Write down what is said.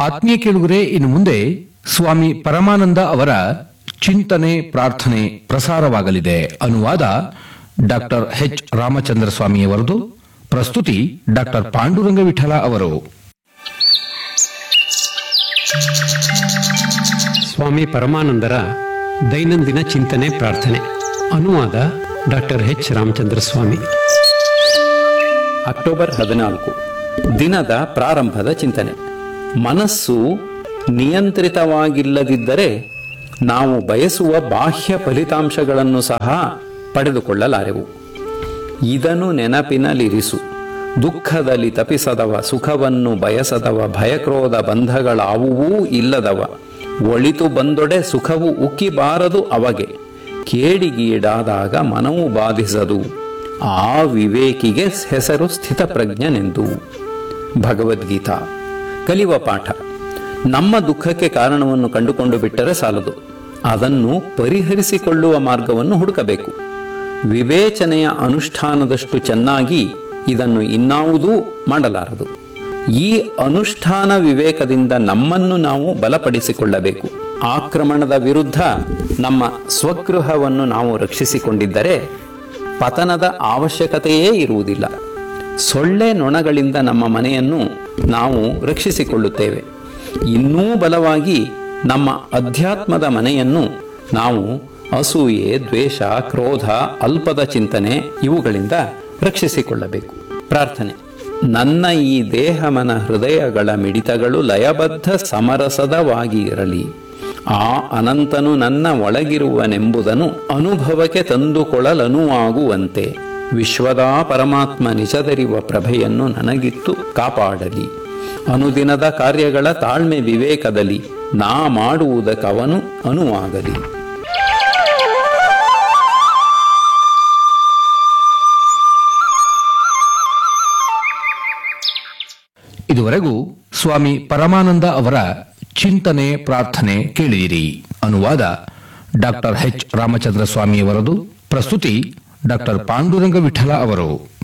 ಆತ್ಮೀಯ ಕೇಳುಗರೆ ಇನ್ನು ಮುಂದೆ ಸ್ವಾಮಿ ಪರಮಾನಂದ ಅವರ ಚಿಂತನೆ ಪ್ರಾರ್ಥನೆ ಪ್ರಸಾರವಾಗಲಿದೆ ಅನುವಾದ ಡಾಕ್ಟರ್ ಎಚ್ ರಾಮಚಂದ್ರ ಸ್ವಾಮಿಯವರದು ಪ್ರಸ್ತುತಿ ಡಾಕ್ಟರ್ ಪಾಂಡುರಂಗ ವಿಠಲ ಅವರು ಸ್ವಾಮಿ ಪರಮಾನಂದರ ದೈನಂದಿನ ಚಿಂತನೆ ಪ್ರಾರ್ಥನೆ ಅನುವಾದ doctor H Ramachandra Swami October ಹದಿನಾಲ್ಕು ದಿನದ ಪ್ರಾರಂಭದ ಚಿಂತನೆ ಮನಸ್ಸು ನಿಯಂತ್ರಿತವಾಗಿಲ್ಲದಿದ್ದರೆ ನಾವು ಬಯಸುವ ಬಾಹ್ಯ ಫಲಿತಾಂಶಗಳನ್ನು ಸಹ ಪಡೆದುಕೊಳ್ಳಲಾರೆವು ಇದನ್ನು ನೆನಪಿನಲ್ಲಿರಿಸು ದುಃಖದಲ್ಲಿ ತಪಿಸದವ ಸುಖವನ್ನು ಬಯಸದವ ಭಯಕ್ರೋಧ ಬಂಧಗಳಾವುವೂ ಇಲ್ಲದವ ಒಳಿತು ಬಂದೊಡೆ ಸುಖವು ಉಕ್ಕಿಬಾರದು ಅವಗೆ ಕೇಡಿಗೀಡಾದಾಗ ಮನವು ಬಾಧಿಸದು ಆ ವಿವೇಕಿಗೆ ಹೆಸರು ಸ್ಥಿತಪ್ರಜ್ಞನೆಂದು ಭಗವದ್ಗೀತಾ ಕಲಿಯುವ ಪಾಠ ನಮ್ಮ ದುಃಖಕ್ಕೆ ಕಾರಣವನ್ನು ಕಂಡುಕೊಂಡು ಬಿಟ್ಟರೆ ಸಾಲದು ಅದನ್ನು ಪರಿಹರಿಸಿಕೊಳ್ಳುವ ಮಾರ್ಗವನ್ನು ಹುಡುಕಬೇಕು ವಿವೇಚನೆಯ ಅನುಷ್ಠಾನದಷ್ಟು ಚೆನ್ನಾಗಿ ಇದನ್ನು ಇನ್ನಾವುದೂ ಮಾಡಲಾರದು ಈ ಅನುಷ್ಠಾನ ವಿವೇಕದಿಂದ ನಮ್ಮನ್ನು ನಾವು ಬಲಪಡಿಸಿಕೊಳ್ಳಬೇಕು ಆಕ್ರಮಣದ ವಿರುದ್ಧ ನಮ್ಮ ಸ್ವಗೃಹವನ್ನು ನಾವು ರಕ್ಷಿಸಿಕೊಂಡಿದ್ದರೆ ಪತನದ ಅವಶ್ಯಕತೆಯೇ ಇರುವುದಿಲ್ಲ ಸೊಳ್ಳೆ ನೊಣಗಳಿಂದ ನಮ್ಮ ಮನೆಯನ್ನು ನಾವು ರಕ್ಷಿಸಿಕೊಳ್ಳುತ್ತೇವೆ ಇನ್ನೂ ಬಲವಾಗಿ ನಮ್ಮ ಅಧ್ಯಾತ್ಮದ ಮನೆಯನ್ನು ನಾವು ಅಸೂಯೆ ದ್ವೇಷ ಕ್ರೋಧ ಅಲ್ಪದ ಚಿಂತನೆ ಇವುಗಳಿಂದ ರಕ್ಷಿಸಿಕೊಳ್ಳಬೇಕು ಪ್ರಾರ್ಥನೆ ನನ್ನ ಈ ದೇಹ ಮನ ಹೃದಯಗಳ ಮಿಡಿತಗಳು ಲಯಬದ್ಧ ಸಮರಸದವಾಗಿ ಇರಲಿ ಆ ಅನಂತನು ನನ್ನ ಒಳಗಿರುವನೆಂಬುದನ್ನು ಅನುಭವಕ್ಕೆ ತಂದುಕೊಳ್ಳಲನುವಾಗುವಂತೆ ವಿಶ್ವದ ಪರಮಾತ್ಮ ನಿಜದರಿವ ಪ್ರಭೆಯನ್ನು ನನಗಿತ್ತು ಕಾಪಾಡಲಿ ಅನುದಿನದ ಕಾರ್ಯಗಳ ತಾಳ್ಮೆ ವಿವೇಕದಲ್ಲಿ ನಾ ಮಾಡುವುದಕ್ಕವನು ಅನುವಾಗಲಿ ಇದುವರೆಗೂ ಸ್ವಾಮಿ ಪರಮಾನಂದ ಅವರ ಚಿಂತನೆ ಪ್ರಾರ್ಥನೆ ಕೇಳಿದಿರಿ ಅನುವಾದ ಡಾಕ್ಟರ್ ಎಚ್ ರಾಮಚಂದ್ರ ಸ್ವಾಮಿಯವರದು ಪ್ರಸ್ತುತಿ ಡಾಕ್ಟರ್ ಪಾಂಡುರಂಗ ವಿಠಲ ಅವರು